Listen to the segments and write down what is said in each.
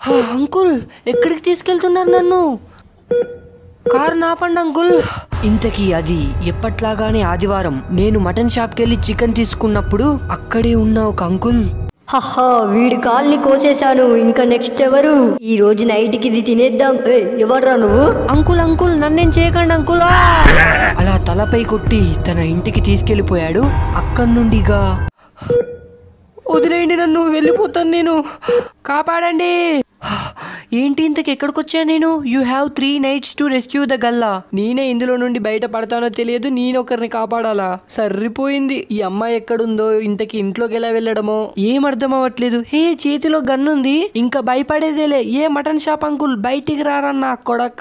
హా, అంకుల్ ఎక్కడికి తీసుకెళ్తున్నారు నన్ను కారు నాపండి అంకుల్ ఇంతకీ అది ఎప్పట్లాగానే ఆదివారం నేను మటన్ షాప్కి వెళ్ళి చికెన్ తీసుకున్నప్పుడు అక్కడే ఉన్న ఒక అంకుల్ హహా వీడి కాల్ని కోసేశాను ఇంకా నెక్స్ట్ ఎవరు ఈ రోజు నైట్కి ఇది తినేద్దాం ఏ ఎవర్రా నువ్వు అంకుల్ అంకుల్ నన్నేం చేయకండి అంకుల్ ఆ! అలా తలపై కొట్టి తన ఇంటికి తీసుకెళ్లిపోయాడు అక్కడి నుండిగా వదిలేయండి నన్ను వెళ్ళిపోతాను నేను కాపాడండి ఏంటి ఇంతకు ఎక్కడికి వచ్చా నేను you have three nights to rescue the girl నేనే ఇందులో నుండి బయట పడతానో తెలియదు నేను ఒకరిని కాపాడాలా సర్రిపోయింది ఈ అమ్మాయి ఎక్కడుందో ఇంతకి ఇంట్లోకి ఎలా వెళ్ళడమో ఏం అర్థం అవ్వట్లేదు హే చేతిలో గన్నుంది ఇంకా భయపడేదేలే ఏ మటన్ షాప్ అంకుల్ బయటికి రారన్నా కొడక్క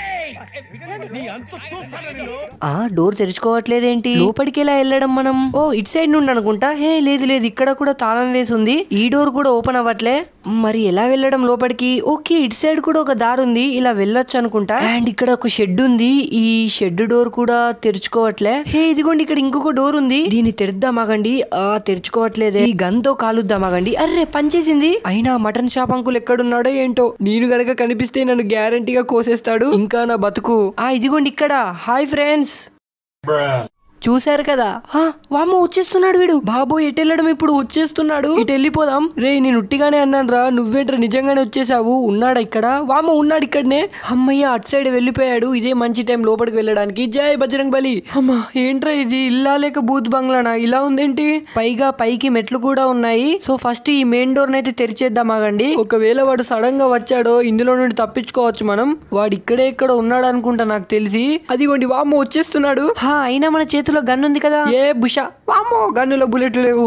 ఆ డోర్ తెరుచుకోవట్లేదేంటి లోపలికి ఎలా వెళ్ళడం మనం ఓ ఇటు సైడ్ నుండి అనుకుంటా హే లేదు లేదు ఇక్కడ కూడా తాళం వేసి ఉంది ఈ డోర్ కూడా ఓపెన్ అవ్వట్లే మరి ఎలా వెళ్ళడం లోపలికి ఓకే ఇటు సైడ్ కూడా ఒక దారి ఉంది ఇలా వెళ్ళొచ్చు అనుకుంటా అండ్ ఇక్కడ ఒక షెడ్ ఉంది ఈ షెడ్ డోర్ కూడా తెరుచుకోవట్లే హే ఇదిగోండి ఇక్కడ ఇంకొక డోర్ ఉంది దీన్ని తెరుద్దామాగండి ఆ తెరుచుకోవట్లేదే ఈ గన్ తో కాలుద్దామాగండి అర్రే పనిచేసింది అయినా మటన్ షాప్ అంకుల్ ఎక్కడున్నాడో ఏంటో నేను గనక కనిపిస్తే నన్ను గ్యారంటీగా కోసేస్తాడు ఇంకా నా బతుకు ఆ ఇదిగోండి ఇక్కడ హాయ్ ఫ్రెండ్స్ చూశారు కదా ఆ, వామ్మో వచ్చేస్తున్నాడు వీడు బాబో ఎటు వెళ్ళడం ఇప్పుడు వచ్చేస్తున్నాడు ఇటు వెళ్ళిపోదాం రే నేను ఉట్టిగానే అన్నాను రా నువ్వేంట్రా నిజంగానే వచ్చేసావు ఉన్నాడా ఇక్కడ వామ్మో ఉన్నాడు ఇక్కడనే అమ్మయ్య అటు సైడ్ వెళ్ళిపోయాడు ఇదే మంచి టైం లోపలికి వెళ్ళడానికి జై బజరంగ్ బలి అమ్మా ఏంట్రా ఇది ఇల్లా లేక బూత్ బంగ్లానా ఇలా ఉందేంటి పైగా పైకి మెట్లు కూడా ఉన్నాయి సో ఫస్ట్ ఈ మెయిన్ డోర్ నైతే తెరిచేద్దాం ఆగండి ఒకవేళ వాడు సడన్ గా వచ్చాడో ఇందులో నుండి తప్పించుకోవచ్చు మనం వాడు ఇక్కడే ఇక్కడ ఉన్నాడు అనుకుంటా నాకు తెలిసి అదిగోండి వామ్మో వచ్చేస్తున్నాడు హా అయినా మన చేతిలో గన్ ఉంది కదా ఏ బుష వామ్మో గన్నులో బుల్లెట్లు లేవు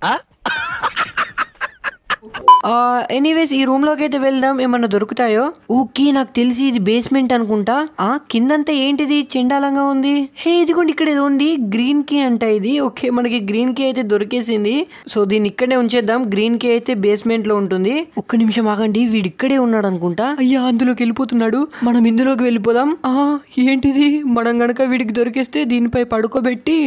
ఎనీవేస్ ఈ రూమ్ లోకి అయితే వెళ్దాం ఏమన్నా దొరుకుతాయో ఓకే నాకు తెలిసి ఇది బేస్మెంట్ అనుకుంటా ఆ కిందంతా ఏంటిది చెండాలంగా ఉంది హే ఇదిగోండి ఇక్కడ ఏదో ఉంది గ్రీన్ కీ అంట ఇది ఓకే మనకి గ్రీన్ కీ అయితే దొరికేసింది సో దీన్ని ఇక్కడే ఉంచేద్దాం గ్రీన్ కీ అయితే బేస్మెంట్ లో ఉంటుంది ఒక్క నిమిషం ఆగండి వీడు ఇక్కడే ఉన్నాడు అనుకుంటా అయ్యా అందులోకి వెళ్ళిపోతున్నాడు మనం ఇందులోకి వెళ్ళిపోదాం ఆ ఏంటిది మనం గనక వీడికి దొరికేస్తే దీనిపై పడుకోబెట్టి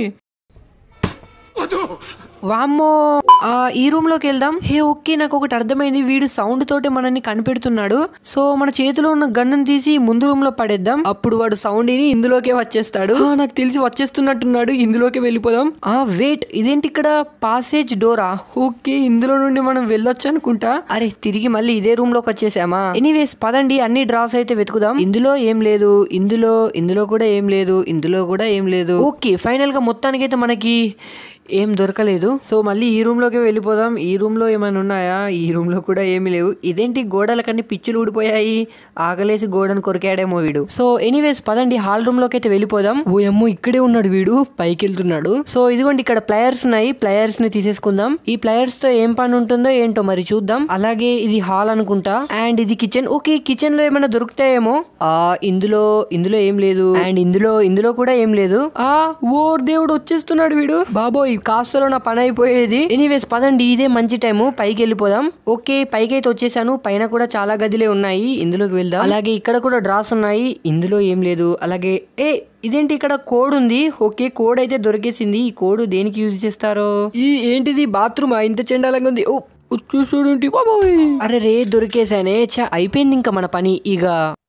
వామ్మో ఆ, ఈ రూమ్ లోకి వెళ్దాం హే ఓకే నాకు ఒకటి అర్థమైంది వీడు సౌండ్ తోటి మనల్ని కనిపెడుతున్నాడు సో మన చేతిలో ఉన్న గన్నుని తీసి ముందు రూమ్ లో పడేద్దాం అప్పుడు వాడు సౌండ్ ని ఇందులోకే వచ్చేస్తాడు ఆ, నాకు తెలిసి వచ్చేస్తున్నట్టున్నాడు ఇందులోకి వెళ్ళిపోదాం ఆ వెయిట్ ఇదేంటి ఇక్కడ పాసేజ్ డోరా ఓకే ఇందులో నుండి మనం వెళ్ళొచ్చు అనుకుంటా అరే తిరిగి మళ్ళీ ఇదే రూమ్ లోకి వచ్చేసామా ఎనీవేస్ పదండి అన్ని డ్రాస్ అయితే వెతుకుదాం ఇందులో ఏం లేదు ఇందులో ఇందులో కూడా ఏం లేదు ఇందులో కూడా ఏం లేదు ఓకే ఫైనల్ గా మొత్తానికైతే మనకి ఏం దొరకలేదు సో మళ్ళీ ఈ రూమ్ లోకి వెళ్ళిపోదాం ఈ రూమ్ లో ఏమైనా ఉన్నాయా ఈ రూమ్ లో కూడా ఏమీ లేవు ఇదేంటి గోడలకన్నీ పిచ్చులు ఊడిపోయాయి ఆగలేసి గోడను కొరికాడేమో వీడు సో ఎనీవేస్ పదండి హాల్ రూమ్ లోకి అయితే వెళ్ళిపోదాం ఓ అమ్మో ఇక్కడే ఉన్నాడు వీడు పైకి వెళ్తున్నాడు సో ఇదిగోండి ఇక్కడ ప్లేయర్స్ ఉన్నాయి ప్లేయర్స్ ని తీసేసుకుందాం ఈ ప్లేయర్స్ తో ఏం పని ఉంటుందో ఏంటో మరి చూద్దాం అలాగే ఇది హాల్ అనుకుంటా అండ్ ఇది కిచెన్ ఓకే కిచెన్ లో ఏమైనా దొరుకుతాయేమో ఆ ఇందులో ఇందులో ఏం లేదు అండ్ ఇందులో ఇందులో కూడా ఏం లేదు ఆ ఓ దేవుడు వచ్చేస్తున్నాడు వీడు బాబోయ్ కాస్తలో నా పని అయిపోయేది ఎనీవేస్ పదండి ఇదే మంచి టైము పైకి వెళ్ళిపోదాం ఓకే పైకి అయితే వచ్చేసాను పైన కూడా చాలా గదిలే ఉన్నాయి ఇందులోకి వెళ్దాం అలాగే ఇక్కడ కూడా డ్రాస్ ఉన్నాయి ఇందులో ఏం లేదు అలాగే ఏ ఇదేంటి ఇక్కడ కోడ్ ఉంది ఓకే కోడ్ అయితే దొరికేసింది ఈ కోడ్ దేనికి యూజ్ చేస్తారో ఈ ఏంటిది బాత్రూమ్ ఇంత చెండాలంగా ఉంది ఓ వచ్చేసాడేంటి బాబోయ్ అరే రే దొరికేసానే చా అయిపోయింది ఇంకా మన పని ఇక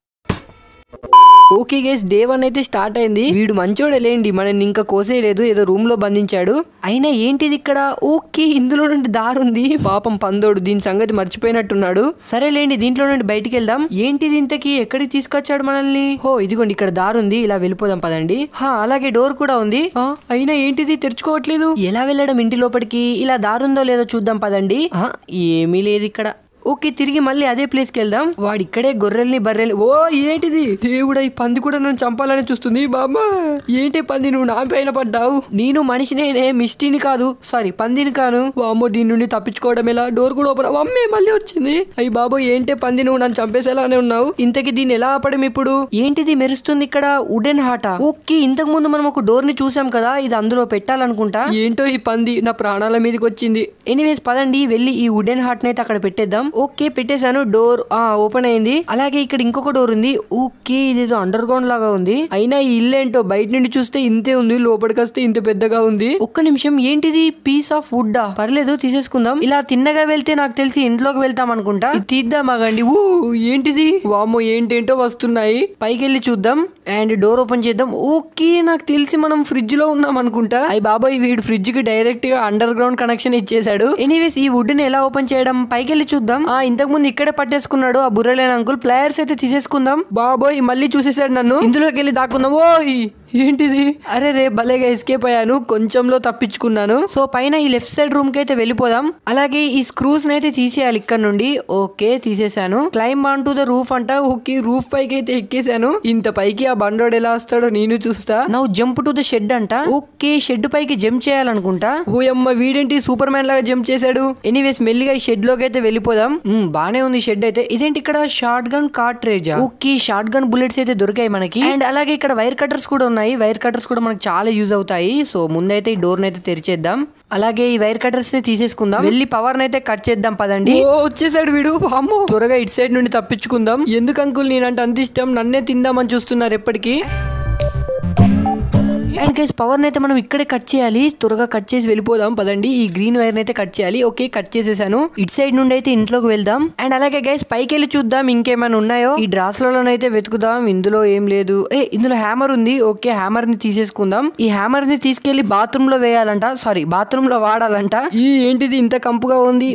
ఓకే గైస్ డే వన్ అయితే స్టార్ట్ అయింది వీడు మంచోడే లేండి మనని ఇంకా కోసేయలేదు ఏదో రూమ్ లో బంధించాడు అయినా ఏంటిది ఇక్కడ ఓకే ఇందులో నుండి దారి ఉంది పాపం పందోడు దీని సంగతి మర్చిపోయినట్టున్నాడు సరే లేండి దీంట్లో నుండి బయటికి వెళ్దాం ఏంటిది ఇంతకి ఎక్కడికి తీసుకొచ్చాడు మనల్ని హో ఇదిగోండి ఇక్కడ దారి ఉంది ఇలా వెళ్ళిపోదాం పదండి హా అలాగే డోర్ కూడా ఉంది ఆ, అయినా ఏంటిది తెరుచుకోవట్లేదు ఎలా వెళ్ళడం ఇంటి లోపలికి ఇలా దారుందో లేదో చూద్దాం పదండి ఆ, ఏమీ లేదు ఇక్కడ ఓకే తిరిగి మళ్ళీ అదే ప్లేస్ కి వెళ్దాం వాడు ఇక్కడే గొర్రెల్ని బర్రెల్ని ఓ ఏంటిది దేవుడా ఈ పంది కూడా నన్ను చంపాలని చూస్తుంది బామ్మా ఏంటి పంది నువ్వు నా పైన పడ్డావు నేను మనిషినేనే మిస్టీని కాదు సారీ పందిని కాను వామ్మో దీని నుండి తప్పించుకోవడం ఎలా డోర్ కూడా ఓపెన్ అమ్మే మళ్ళీ వచ్చింది అయ్యి బాబు ఏంటి పంది నువ్వు నన్ను చంపేసేలానే ఉన్నావు ఇంతకి దీన్ని ఎలా ఆపడం ఇప్పుడు ఏంటిది మెరుస్తుంది ఇక్కడ వుడెన్ హాట ఓకే ఇంతకు ముందు మనం ఒక డోర్ ని చూసాం కదా ఇది అందులో పెట్టాలనుకుంటా ఏంటో ఈ పంది నా ప్రాణాల మీదకి వచ్చింది ఎనీవేస్ పదండి వెళ్ళి ఈ వుడెన్ హాట్ నైతే అక్కడ పెట్టేద్దాం ఓకే పెట్టేశాను డోర్ ఆ ఓపెన్ అయింది అలాగే ఇక్కడ ఇంకొక డోర్ ఉంది ఓకే ఇదేదో అండర్ గ్రౌండ్ లాగా ఉంది అయినా ఈ ఇల్లు ఏంటో బయట నుండి చూస్తే ఇంతే ఉంది లోపలికి వస్తే ఇంత పెద్దగా ఉంది ఒక్క నిమిషం ఏంటిది పీస్ ఆఫ్ వుడ్ పర్లేదు తీసేసుకుందాం ఇలా తిన్నగా వెళ్తే నాకు తెలిసి ఇంట్లోకి వెళ్తాం అనుకుంటా ఇది తీద్దాం ఆగండి ఊ ఏంటిది వామో ఏంటేంటో వస్తున్నాయి పైకి వెళ్ళి చూద్దాం అండ్ డోర్ ఓపెన్ చేద్దాం ఓకే నాకు తెలిసి మనం ఫ్రిడ్జ్ లో ఉన్నాం అనుకుంటా అయ్యి బాబాయ్ వీడు ఫ్రిడ్జ్ కి డైరెక్ట్ గా అండర్ గ్రౌండ్ కనెక్షన్ ఇచ్చేసాడు ఎనీవేస్ ఈ వుడ్ ని ఎలా ఓపెన్ చేయడం పైకి వెళ్ళి చూద్దాం ఆ ఇంతకు ముందు ఇక్కడే పట్టేసుకున్నాడు ఆ బుర్రలేని అంకుల్ ప్లేయర్స్ అయితే తీసేసుకుందాం బాబోయ్ మళ్ళీ చూసేసాడు నన్ను ఇందులోకి వెళ్ళి దాక్కుందాం ఓయ్ ఏంటిది అరే రే భలేగా ఎస్కేప్ అయ్యాను కొంచెంలో తప్పించుకున్నాను సో పైన ఈ లెఫ్ట్ సైడ్ రూమ్ కి అయితే వెళ్ళిపోదాం అలాగే ఈ స్క్రూస్ అయితే తీసేయాలి ఇక్కడ నుండి ఓకే తీసేశాను climb on to the roof అంట ఓకే రూఫ్ పైకి అయితే ఎక్కేసాను ఇంత పైకి ఆ బండోడు ఎలా వస్తాడో నేను చూస్తా నవ్వు జంప్ టు ద షెడ్ అంట ఓకే షెడ్ పైకి జంప్ చేయాలనుకుంటా ఓ అమ్మ వీడేంటి సూపర్ మ్యాన్ లాగా జంప్ చేశాడు ఎనీవేస్ మెల్లిగా ఈ షెడ్ లోకి అయితే వెళ్ళిపోదాం మ్, బానే ఉంది షెడ్ అయితే ఇదేంటి ఇక్కడ shotgun cartridge okay shotgun bullets అయితే దొరికాయి మనకి అండ్ అలాగే ఇక్కడ వైర్ కట్టర్స్ కూడా ఉన్నాయి వైర్ కట్టర్స్ కూడా మనకు చాలా యూజ్ అవుతాయి సో ముందైతే ఈ డోర్ అయితే తెరిచేద్దాం అలాగే ఈ వైర్ కట్టర్స్ ని తీసేసుకుందాం వెళ్ళి పవర్ అయితే కట్ చేద్దాం పదండి ఓ వచ్చేసాడు వీడు అమ్మో త్వరగా ఇటు సైడ్ నుండి తప్పించుకుందాం ఎందుకు అంకుల్ నేనంటే అంత ఇష్టం నన్నే తిందామని చూస్తున్నారు ఎప్పటికీ అండ్ గైస్ పవర్ అయితే మనం ఇక్కడే కట్ చేయాలి త్వరగా కట్ చేసి వెళ్ళిపోదాం పదండి ఈ గ్రీన్ వైర్ అయితే కట్ చేయాలి ఓకే కట్ చేసేసాను ఇటు సైడ్ నుండి అయితే ఇంట్లోకి వెళ్దాం అండ్ అలాగే గైస్ పైకి వెళ్ళి చూద్దాం ఇంకేమైనా ఉన్నాయో ఈ డ్రాస్ అయితే వెతుకుదాం ఇందులో ఏం లేదు ఏ ఇందులో హ్యామర్ ఉంది ఓకే హ్యామర్ ని తీసేసుకుందాం ఈ హ్యామర్ ని తీసుకెళ్లి బాత్రూమ్ లో వేయాలంట సారీ బాత్రూమ్ లో వాడాలంట ఈ ఏంటిది ఇంత కంపుగా ఉంది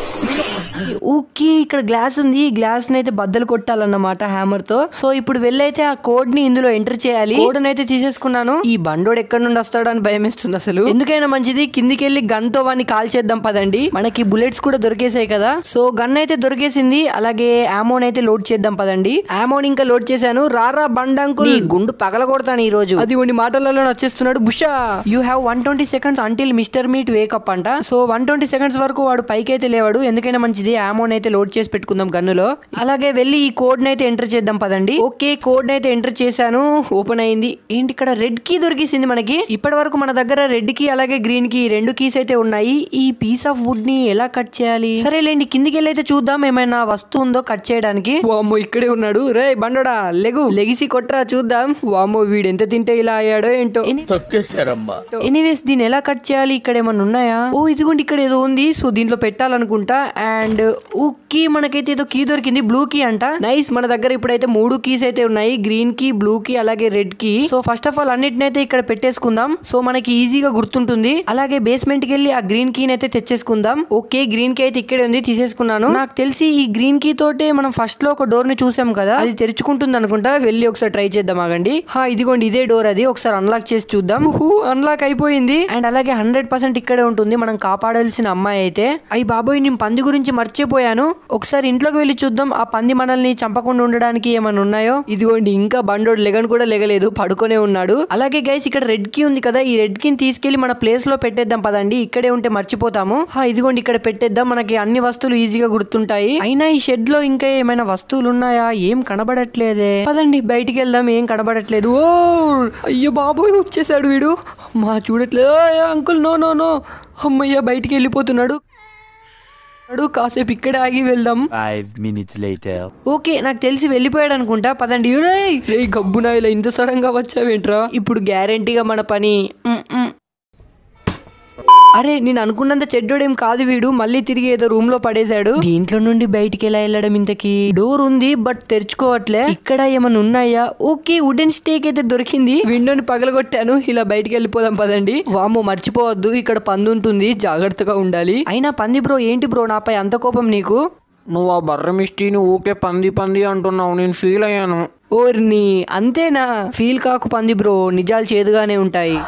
ఓకే ఇక్కడ గ్లాస్ ఉంది ఈ గ్లాస్ ని అయితే బద్దలు కొట్టాలన్నమాట హ్యామర్ తో సో ఇప్పుడు వెళ్ళైతే ఆ కోడ్ ని ఇందులో ఎంటర్ చేయాలి కోడ్ అయితే తీసేసుకున్నాను ఈ బండోడు ఎక్కడి నుండి వస్తాడు అని భయం వేస్తుంది అసలు ఎందుకైనా మంచిది కిందికి వెళ్ళి గన్ తో వాడిని కాల్ చేద్దాం పదండి మనకి బుల్లెట్స్ కూడా దొరికేసాయి కదా సో గన్ అయితే దొరికేసింది అలాగే ఆమోన్ అయితే లోడ్ చేద్దాం పదండి ఆమోన్ ఇంకా లోడ్ చేశాను రారా బండంకుల్ గుండు పగలగొడతాను ఈ రోజు అది కొన్ని మాటలలో వచ్చేస్తున్నాడు బుషా you have one twenty seconds until mister Meat wake up అంట సో వన్ ట్వంటీ సెకండ్స్ వరకు వాడు పైకి అయితే లేవాడు ఎందుకైనా మంచిది ఆమోన్ అయితే లోడ్ చేసి పెట్టుకుందాం గన్నులో అలాగే వెళ్ళి ఈ కోడ్ అయితే ఎంటర్ చేద్దాం పదండి ఓకే కోడ్ అయితే ఎంటర్ చేశాను ఓపెన్ అయింది ఏంటి ఇక్కడ రెడ్ కీ దొరికేసింది మనకి ఇప్పటి వరకు మన దగ్గర రెడ్ కీ అలాగే గ్రీన్ కీ రెండు కీస్ అయితే ఉన్నాయి ఈ పీస్ ఆఫ్ వుడ్ ని ఎలా కట్ చేయాలి సరేలేండి కిందికి వెళ్ళి అయితే చూద్దాం ఏమైనా వస్తువు ఉందో కట్ చేయడానికి వామ్మో ఇక్కడే ఉన్నాడు రే బండోడా లెగు లెగిసి కొట్రా చూద్దాం వామ్మో వీడు ఎంత తింటే ఇలా అయ్యాడో ఏంటో తొక్కేశారమ్మా ఎనీవేస్ దీన్ని ఎలా కట్ చేయాలి ఇక్కడ ఏమన్నా ఉన్నాయా ఓ ఇదిగోండి ఇక్కడ ఏదో ఉంది సో దీంట్లో పెట్టాలనుకుంటా అండ్ ఓ కీ మనకైతే ఏదో కీ దొరికింది బ్లూ కీ అంట నైస్ మన దగ్గర ఇప్పుడైతే మూడు కీస్ అయితే ఉన్నాయి గ్రీన్ కీ బ్లూ కీ అలాగే red key so first of all అన్నిటిని అయితే ఇక్కడ పెట్టేసుకుందాం సో మనకి ఈజీగా గుర్తుంటుంది అలాగే బేస్మెంట్ కి వెళ్ళి ఆ గ్రీన్ కీ అయితే తెచ్చేసుకుందాం ఓకే గ్రీన్ కీ అయితే ఇక్కడే ఉంది తీసేసుకున్నాను నాకు తెలిసి ఈ గ్రీన్ కీ తోటే మనం ఫస్ట్ లో ఒక డోర్ ని చూసాం కదా అది తెరుచుకుంటుంది అనుకుంటా వెళ్ళి ఒకసారి ట్రై చేద్దాం ఆగండి హా ఇదిగోండి ఇదే డోర్ అది ఒకసారి అన్లాక్ చేసి చూద్దాం అన్లాక్ అయిపోయింది అండ్ అలాగే హండ్రెడ్ పర్సెంట్ ఇక్కడే ఉంటుంది మనం కాపాడాల్సిన అమ్మాయి అయితే అయ్యి బాబోయ్ నేను పంది గురించి మర్చిపోయాను ఒకసారి ఇంట్లోకి వెళ్ళి చూద్దాం ఆ పంది మనల్ని చంపకుండా ఉండడానికి ఏమైనా ఉన్నాయో ఇదిగోండి ఇంకా బండోడు లెగన్ కూడా లెగలేదు పడుకొనే ఉన్నాడు అలాగే గైస్ ఇక్కడ రెడ్ కీ ఉంది కదా ఈ రెడ్ కీని తీసుకెళ్లి మన ప్లేస్ లో పెట్టేద్దాం పదండి ఇక్కడే ఉంటే మర్చిపోతాము హా ఇదిగోండి ఇక్కడ పెట్టేద్దాం మనకి అన్ని వస్తువులు ఈజీగా గుర్తుంటాయి అయినా ఈ షెడ్ లో ఇంకా ఏమైనా వస్తువులు ఉన్నాయా ఏం కనబడట్లేదే పదండి బయటికి వెళ్దాం ఏం కనబడట్లేదు ఓ అయ్యో బాబోయ్ వచ్చేసాడు వీడు మా చూడట్లేదు అంకుల్ నో నో నో అమ్మయ్య బయటికి వెళ్ళిపోతున్నాడు వాడు కాసేపు ఇక్కడే ఆగి వెళ్దాం Five minutes later. ఓకే నాకు తెలిసి వెళ్ళిపోయాడు అనుకుంటా పదండి రేయ్ రే గబ్బునా ఇలా ఇంత సడన్ గా వచ్చావేంట్రా ఇప్పుడు గ్యారంటీగా మన పని మ్, మ్. అరే నేను అనుకున్నంత చెడ్డోడేం కాదు వీడు మళ్ళీ తిరిగి ఏదో రూమ్ లో పడేశాడు దీంట్లో నుండి బయటికి ఎలా వెళ్ళడం ఇంతకి డోర్ ఉంది బట్ తెరుచుకోవట్లే ఇక్కడ ఏమైనా ఉన్నాయా ఓకే వుడెన్ స్టేక్ అయితే దొరికింది విండోని పగలగొట్టాను ఇలా బయటికి వెళ్ళిపోదాం పదండి వామో మర్చిపోవద్దు ఇక్కడ పంది ఉంటుంది జాగ్రత్తగా ఉండాలి అయినా పంది బ్రో ఏంటి బ్రో నాపై అంత కోపం నీకు నువ్వు ఆ బర్ర మిస్టీని ఊకే పంది పంది అంటున్నావు నేను ఫీల్ అయ్యాను ఓర్ని అంతేనా ఫీల్ కాకు పంది బ్రో నిజాలు చేదుగానే ఉంటాయి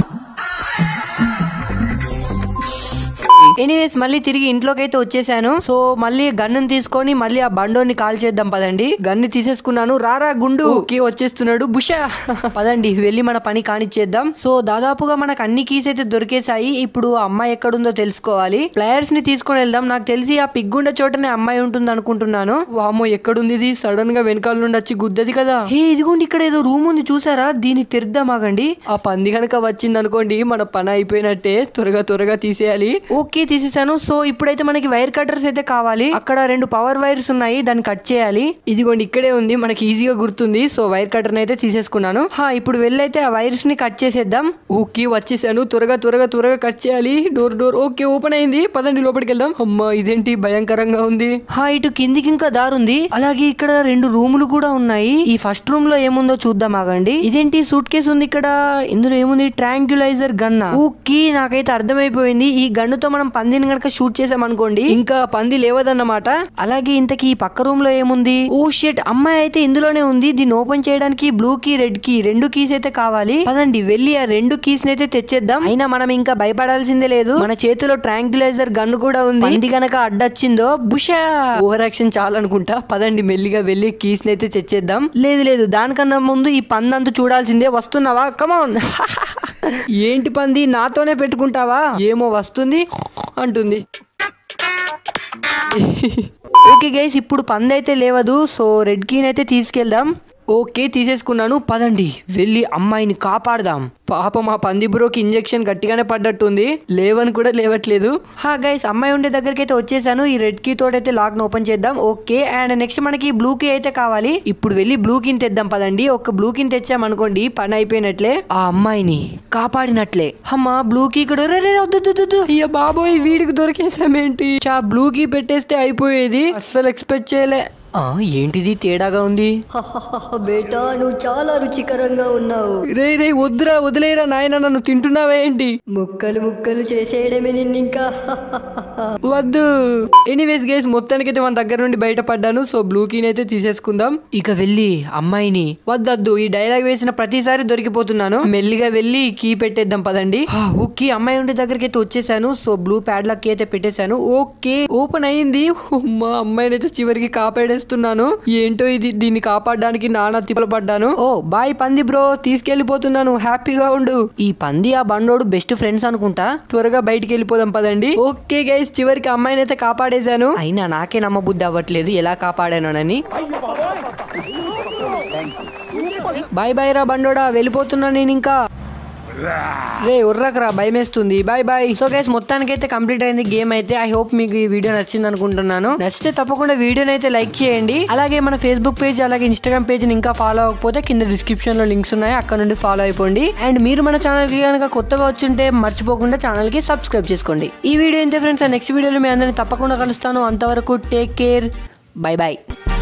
ఎనీవేస్ మళ్ళీ తిరిగి ఇంట్లోకి అయితే వచ్చేసాను సో మళ్ళీ గన్ను తీసుకొని మళ్ళీ ఆ బండోని కాల్ చేద్దాం పదండి గన్ను తీసేసుకున్నాను రారా గుండు ఓకే వచ్చేస్తున్నాడు బుషా పదండి వెళ్ళి మన పని కానిచ్చేద్దాం సో దాదాపుగా మనకు అన్ని కీస్ అయితే దొరికేసాయి ఇప్పుడు ఆ అమ్మాయి ఎక్కడుందో తెలుసుకోవాలి ప్లేయర్స్ ని తీసుకొని వెళ్దాం నాకు తెలిసి ఆ పిగ్గుండ చోటనే అమ్మాయి ఉంటుంది అనుకుంటున్నాను వామో ఎక్కడుంది ఇది సడన్ గా వెనకాల నుండి వచ్చి గుద్దది కదా హే ఇదిగోండి ఇక్కడ ఏదో రూమ్ ఉంది చూసారా దీన్ని తెరుద్దాం ఆగండి ఆ పంది కనుక వచ్చింది అనుకోండి మన పని అయిపోయినట్టే త్వరగా త్వరగా తీసేయాలి ఓకే తీసేసాను సో ఇప్పుడైతే మనకి వైర్ కట్టర్స్ అయితే కావాలి అక్కడ రెండు పవర్ వైర్స్ ఉన్నాయి దాన్ని కట్ చేయాలి ఇదిగోండి ఇక్కడే ఉంది మనకి ఈజీగా గుర్తుంది సో వైర్ కట్టర్ అయితే తీసేసుకున్నాను హా ఇప్పుడు వెళ్ళైతే ఆ వైర్స్ ని కట్ చేసేద్దాం ఓకే వచ్చేసాను త్వరగా త్వరగా త్వరగా కట్ చేయాలి డోర్ డోర్ ఓకే ఓపెన్ అయింది పదండి లోపలికి వెళ్దాం అమ్మా ఇదేంటి భయంకరంగా ఉంది హా ఇటు కిందికి ఇంకా దారుంది అలాగే ఇక్కడ రెండు రూములు కూడా ఉన్నాయి ఈ ఫస్ట్ రూమ్ లో ఏముందో చూద్దాం ఆగండి ఇదేంటి సూట్ కేసు ఉంది ఇక్కడ ఇందులో ఏముంది ట్రాంక్యులైజర్ గన్ ఓకే నాకైతే అర్థమైపోయింది ఈ గన్నుతో మనం పందిని గనక షూట్ చేసామనుకోండి ఇంకా పంది లేవదన్నమాట అలాగే ఇంతకీ ఈ పక్క రూమ్ లో ఏముంది ఓ షెట్ అమ్మాయి అయితే ఇందులోనే ఉంది దీన్ని ఓపెన్ చేయడానికి బ్లూ కీ రెడ్ కీ రెండు కీస్ అయితే కావాలి పదండి వెళ్ళి ఆ రెండు కీస్ అయితే తెచ్చేద్దాం అయినా మనం ఇంకా భయపడాల్సిందే లేదు మన చేతిలో ట్రాంక్యులైజర్ గన్ కూడా ఉంది పంది గనక అడ్డొచ్చిందో బుషా ఓవర్ యాక్షన్ చాలనుకుంటా పదండి మెల్లిగా వెళ్ళి కీస్ అయితే తెచ్చేద్దాం లేదు లేదు దానికన్నా ముందు ఈ పందంతు చూడాల్సిందే వస్తున్నావా కమాన్ ఏంటి పంది నాతోనే పెట్టుకుంటావా ఏమో వస్తుంది అంటుంది ఓకే గైస్ ఇప్పుడు పంది అయితే లేవదు సో రెడ్ కీన్ అయితే తీసుకెళ్దాం ఓకే తీసేసుకున్నాను పదండి వెళ్ళి అమ్మాయిని కాపాడదాం పాప మా పంది బ్రోకి ఇంజెక్షన్ గట్టిగానే పడ్డట్టుంది లేవని కూడా లేవట్లేదు హా గైస్ అమ్మాయి ఉండే దగ్గరికి అయితే వచ్చేసాను ఈ రెడ్ కీ తోటైతే లాక్ ను ఓపెన్ చేద్దాం ఓకే అండ్ నెక్స్ట్ మనకి బ్లూ కీ అయితే కావాలి ఇప్పుడు వెళ్ళి బ్లూ కీని తెద్దాం పదండి ఒక బ్లూ కీని తెచ్చామనుకోండి పని అయిపోయినట్లే ఆ అమ్మాయిని కాపాడినట్లే అమ్మా బ్లూ కీ కూడా రే, రే, వద్దు, వద్దు, వద్దు. అయ్య బాబోయ్ వీడికి దొరికేసామేంటి చా బ్లూ కీ పెట్టేస్తే అయిపోయేది అస్సలు ఎక్స్పెక్ట్ చేయలే ఆ, ఏంటిది తేడాగా ఉంది హహహహ, బేటా నువ్వు చాలా రుచికరంగా ఉన్నావు రే రే వద్దురా వదిలేరా నాయన నన్ను తింటున్నావా ఏంటి ముక్కలు ముక్కలు చేసేయడమే నిన్నింకా హహహహ. వద్దు ఎనీవేస్ గేస్ మొత్తానికి అయితే మన దగ్గర నుండి బయటపడ్డాను సో బ్లూ కీని అయితే తీసేసుకుందాం ఇక వెళ్ళి అమ్మాయిని వద్దద్దు ఈ డైలాగ్ వేసిన ప్రతిసారి దొరికిపోతున్నాను మెల్లిగా వెళ్ళి కీ పెట్టేద్దాం పదండి హా, ఓకే అమ్మాయి ఉండే దగ్గరికి అయితే వచ్చేసాను so blue padlock key అయితే పెట్టేశాను ఓకే ఓపెన్ అయింది మా అమ్మాయిని అయితే చివరికి కాపాడేస్తున్నాను ఏంటో ఇది దీన్ని కాపాడడానికి నానా తిప్పలు పడ్డాను ఓ బాయ్ పంది బ్రో తీసుకెళ్లిపోతున్నాను హ్యాపీగా ఉండు ఈ పంది ఆ బండోడు బెస్ట్ ఫ్రెండ్స్ అనుకుంటా త్వరగా బయటికి వెళ్ళిపోదాం పదండి ఓకే గైస్ చివరికి అమ్మాయిని అయితే కాపాడేశాను అయినా నాకే నమ్మబుద్ధి అవ్వట్లేదు ఎలా కాపాడానని బాయ్ బాయ్ రా బండోడా వెళ్ళిపోతున్నా నేను ఇంకా రే ఉర్రకరా భయం వేస్తుంది బాయ్ బాయ్ సో గైస్ మొత్తానికి అయితే కంప్లీట్ అయింది గేమ్ అయితే ఐ హోప్ మీకు ఈ వీడియో నచ్చింది అనుకుంటున్నాను నచ్చితే తప్పకుండా వీడియోని అయితే లైక్ చేయండి అలాగే మన ఫేస్బుక్ పేజ్ అలాగే ఇన్స్టాగ్రామ్ పేజ్ ఇంకా ఫాలో అవ్వకపోతే కింద డిస్క్రిప్షన్ లో లింక్స్ ఉన్నాయి అక్కడ నుండి ఫాలో అయిపోండి అండ్ మీరు మన ఛానల్ కి కనుక కొత్తగా వచ్చుంటే మర్చిపోకుండా ఛానల్ కి సబ్స్క్రైబ్ చేసుకోండి ఈ వీడియో ఇంతే ఫ్రెండ్స్ నెక్స్ట్ వీడియోలో మీ అందరిని తప్పకుండా కలుస్తాను అంతవరకు టేక్ కేర్ బై బాయ్